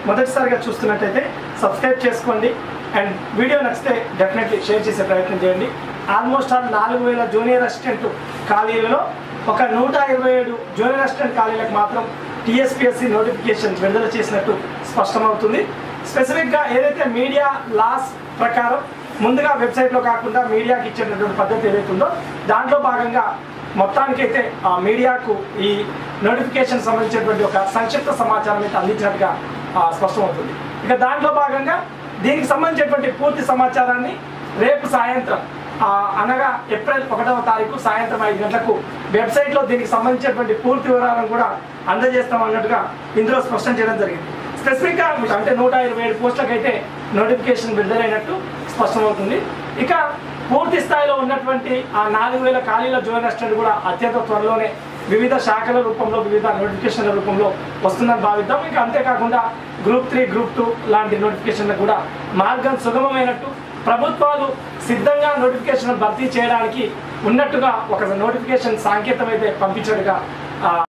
మొదటిసారిగా చూస్తున్నట్టయితే సబ్స్క్రైబ్ చేసుకోండి అండ్ వీడియో నచ్చితే డెఫినెట్లీ షేర్ చేసే ప్రయత్నం చేయండి ఆల్మోస్ట్ ఆల్ నాలుగు వేల జూనియర్ అసిస్టెంట్ ఖాళీలలో ఒక నూట ఇరవై ఏడు జూనియర్ అసిస్టెంట్ ఖాళీలకు మాత్రం టీఎస్పీఎస్సీ నోటిఫికేషన్ విడుదల చేసినట్టు స్పష్టమవుతుంది స్పెసిఫిక్గా ఏదైతే మీడియా లాస్ ప్రకారం ముందుగా వెబ్సైట్లో కాకుండా మీడియాకి ఇచ్చేటటువంటి పద్ధతి ఏదైతే ఉందో దాంట్లో భాగంగా మొత్తానికైతే ఆ మీడియాకు ఈ నోటిఫికేషన్ సంబంధించినటువంటి ఒక సంక్షిప్త సమాచారం అయితే అందించినట్టుగా ఆ, స్పష్టమవుతుంది ఇక దాంట్లో భాగంగా దీనికి సంబంధించినటువంటి పూర్తి సమాచారాన్ని రేపు సాయంత్రం ఆ, అనగా ఏప్రిల్ ఒకటవ తారీఖు సాయంత్రం ఐదు గంటలకు వెబ్సైట్లో దీనికి సంబంధించినటువంటి పూర్తి వివరాలను కూడా అందజేస్తాం అన్నట్టుగా ఇందులో స్పష్టం చేయడం జరిగింది స్పెసిఫిక్గా అంటే నూట ఇరవై ఏడు పోస్టులకు అయితే నోటిఫికేషన్ విడుదలైనట్టు స్పష్టమవుతుంది ఇక పూర్తి స్థాయిలో ఉన్నటువంటి ఆ నాలుగు వేల ఖాళీల జూనియర్ అసిస్టెంట్ కూడా అత్యంత త్వరలోనే వివిధ శాఖల రూపంలో వివిధ నోటిఫికేషన్ల రూపంలో వస్తుందని భావిద్దాం ఇంకా అంతేకాకుండా గ్రూప్ త్రీ గ్రూప్ టూ లాంటి నోటిఫికేషన్లకు కూడా మార్గం సుగమమైనట్టు ప్రభుత్వాలు సిద్ధంగా నోటిఫికేషన్ భర్తీ చేయడానికి ఉన్నట్టుగా ఒక నోటిఫికేషన్ సాంకేతం అయితే పంపించినట్టుగా ఆ,